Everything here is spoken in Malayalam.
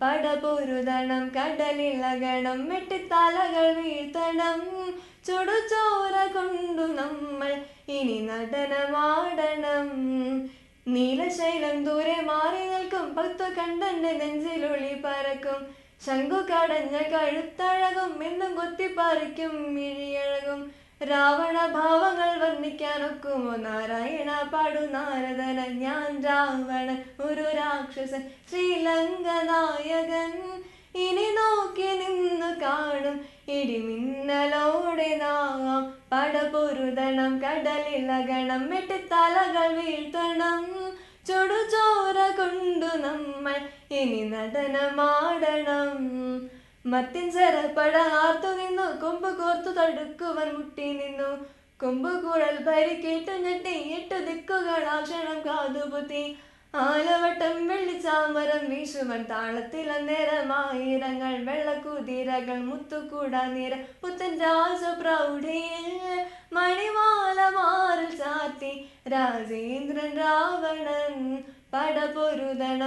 പടപൊരുതണം കടലിളകണം വെട്ടിത്തലകൾ വീഴ്ത്തണം ചുടുചോര കൊണ്ടു നമ്മൾ ഇനി നടനമാടണം നീലശൈലം ദൂരെ മാറി നിൽക്കും ഭക്ത കണ്ടന്റെ നെഞ്ചിലൊളി പരക്കും ശംഖു കടഞ്ഞ കഴുത്തഴകും എന്നും കൊത്തിപ്പറിക്കും മിഴിയഴകും രാവണ ഭാവങ്ങൾ വർണ്ണിക്കാനൊക്കുമോ നാരായണ പാടു നാരദന ഞാൻ രാവണൻ ഒരു രാക്ഷസൻ ശ്രീലങ്ക നായകൻ ഇനി നോക്കി നിന്നു കാണും ഇടിമിന്നലോടെ നാം പടപൊരുതണം കടലിളകണം വെട്ടിത്തലകൾ വീഴ്ത്തണം ചുടുചോര കൊണ്ടു നമ്മൾ ഇനി നടനമാടണം മത്തിൻ ചെറപ്പട ആർത്തു നിന്നു കൊമ്പ് കോർത്തു തടുക്കുവൻ മുട്ടി നിന്നു കൊമ്പ് കുഴൽ പരിക്കേറ്റു ഞെട്ടി എട്ടു ദിക്കുകൾ ആക്ഷണം കാതുപുത്തി ആലവട്ടം വെള്ളിച്ചാമരം വീശുവൻ താളത്തിൽ അന്നേരമായിരങ്ങൾ വെള്ളക്കുതിരകൾ മുത്തുകൂട നിര പുത്തൻ രാജപ്രൗഢിയിൽ മണിമാല മാറിൽ ചാത്തി രാജേന്ദ്രൻ രാവണൻ പടപൊരുതണം